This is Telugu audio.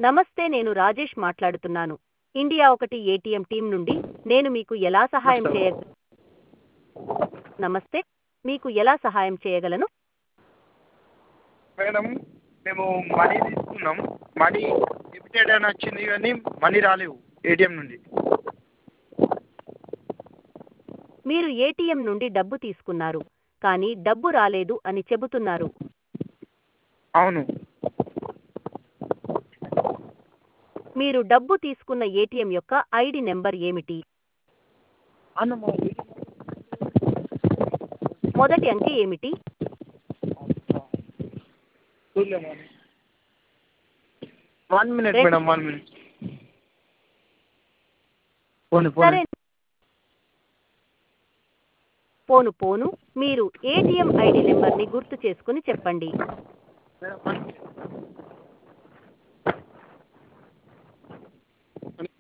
నమస్తే నేను రాజేష్ మాట్లాడుతున్నాను ఇండియా ఒకటి ఏటీఎం టీం నుండి నేను మీకు ఎలా సహాయం చేయ నమస్తే మీకు ఎలా సహాయం చేయగలను మేడం మేము మనీ తీసుకున్నాం మనీ డెబిటెడ్ అని వచ్చింది కానీ మనీ రాలేవు ఏటీఎం నుండి మీరు ఏటీఎం నుండి డబ్బు తీసుకున్నారు కానీ డబ్బు రాలేదు అని చెబుతున్నారు అవును మీరు డబ్బు తీసుకున్న ఏటీఎం యొక్క ఐడి నెంబర్ ఏమిటి మొదటి అంకె ఏమిటి వన్ మినిట్ రెండు- మేడం వన్ మినిట్ పోనీ సరే పోనీ పోను పోను మీరు ఏటీఎం ఐడి నెంబర్ని గుర్తు చేసుకుని చెప్పండి మేడం వన్ మినిట్